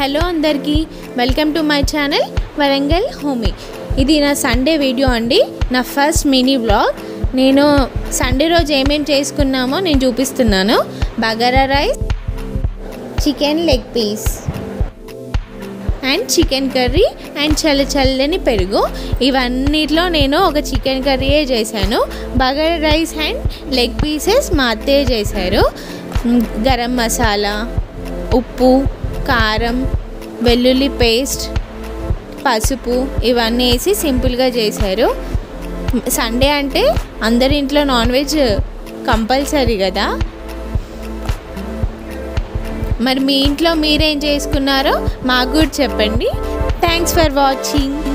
hello అందరికీ welcome to my channel Warangal homie ఇది నా సండే వీడియో అండి నా ఫస్ట్ మినీ వ్లాగ్ నేను సండే రోజు ఏమేమి చేసుకున్నామో నేను చూపిస్తున్నాను bagara rice chicken leg piece and chicken curry and చల్ల చల్లని పెరుగు ఇవన్నిట్లో నేను ఒక చికెన్ కర్రీయే చేశాను bagara rice and leg pieces మా అత్తయ్య చేశారు మ్, గరం మసాలా ఉప్పు కారం వెల్లుల్లి పేస్ట్ పసుపు ఇవన్నీ వేసి సింపుల్గా చేశారు సండే అంటే అందరి ఇంట్లో నాన్ వెజ్ కంపల్సరీ కదా మరి మీ ఇంట్లో మీరేం చేసుకున్నారో మాకు కూడా చెప్పండి థ్యాంక్స్ ఫర్ వాచింగ్